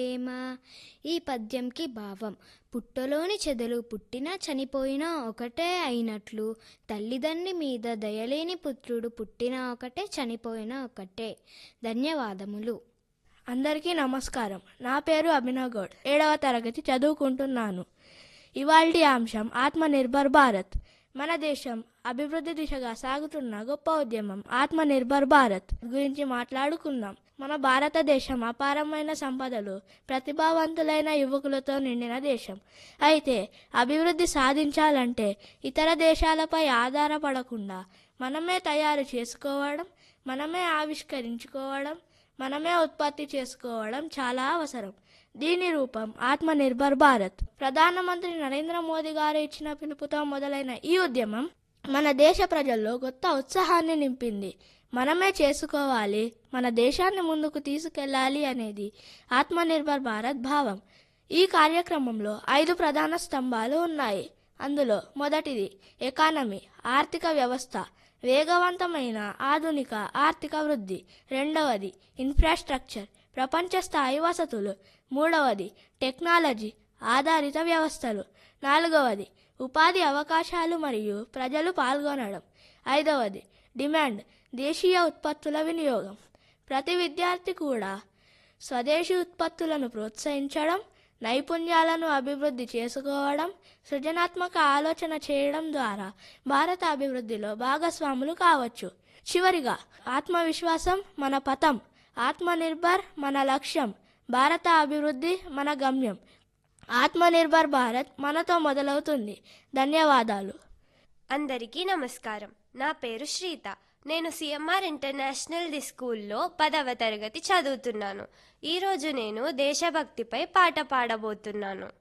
ప్రేమ ఈ పద్యంకి భావం పుట్టలోని చెదలు పుట్టినా చనిపోయినా ఒకటే అయినట్లు తల్లిదండ్రి మీద దయలేని పుత్రుడు పుట్టినా ఒకటే చనిపోయినా ఒకటే ధన్యవాదములు అందరికీ నమస్కారం నా పేరు అభినవ్ గౌడ్ ఏడవ తరగతి చదువుకుంటున్నాను ఇవాల్టి అంశం ఆత్మనిర్భర్ భారత్ మన దేశం అభివృద్ధి దిశగా సాగుతున్న గొప్ప ఉద్యమం ఆత్మనిర్భర్ భారత్ గురించి మాట్లాడుకుందాం మన భారతదేశం అపారమైన సంపదలు ప్రతిభావంతులైన యువకులతో నిండిన దేశం అయితే అభివృద్ధి సాధించాలంటే ఇతర దేశాలపై ఆధారపడకుండా మనమే తయారు చేసుకోవడం మనమే ఆవిష్కరించుకోవడం మనమే ఉత్పత్తి చేసుకోవడం చాలా అవసరం దీని రూపం ఆత్మనిర్భర్ భారత్ ప్రధానమంత్రి నరేంద్ర మోదీ గారు ఇచ్చిన పిలుపుతో మొదలైన ఈ ఉద్యమం మన దేశ ప్రజల్లో కొత్త ఉత్సాహాన్ని నింపింది మనమే చేసుకోవాలి మన దేశాన్ని ముందుకు తీసుకెళ్ళాలి అనేది ఆత్మనిర్భర్ భారత్ భావం ఈ కార్యక్రమంలో ఐదు ప్రధాన స్తంభాలు ఉన్నాయి అందులో మొదటిది ఎకానమీ ఆర్థిక వ్యవస్థ వేగవంతమైన ఆధునిక ఆర్థిక వృద్ధి రెండవది ఇన్ఫ్రాస్ట్రక్చర్ ప్రపంచ స్థాయి వసతులు మూడవది టెక్నాలజీ ఆధారిత వ్యవస్థలు నాలుగవది ఉపాధి అవకాశాలు మరియు ప్రజలు పాల్గొనడం ఐదవది డిమాండ్ దేశీయ ఉత్పత్తుల వినియోగం ప్రతి విద్యార్థి కూడా స్వదేశీ ఉత్పత్తులను ప్రోత్సహించడం నైపుణ్యాలను అభివృద్ధి చేసుకోవడం సృజనాత్మక ఆలోచన చేయడం ద్వారా భారత అభివృద్ధిలో భాగస్వాములు కావచ్చు చివరిగా ఆత్మవిశ్వాసం మన పథం ఆత్మనిర్భర్ మన లక్ష్యం భారత అభివృద్ధి మన గమ్యం ఆత్మనిర్భర్ భారత్ మనతో మొదలవుతుంది ధన్యవాదాలు అందరికీ నమస్కారం నా పేరు శ్రీత నేను సిఎంఆర్ ఇంటర్నేషనల్ ది స్కూల్లో పదవ తరగతి చదువుతున్నాను ఈరోజు నేను దేశభక్తిపై పాట పాడబోతున్నాను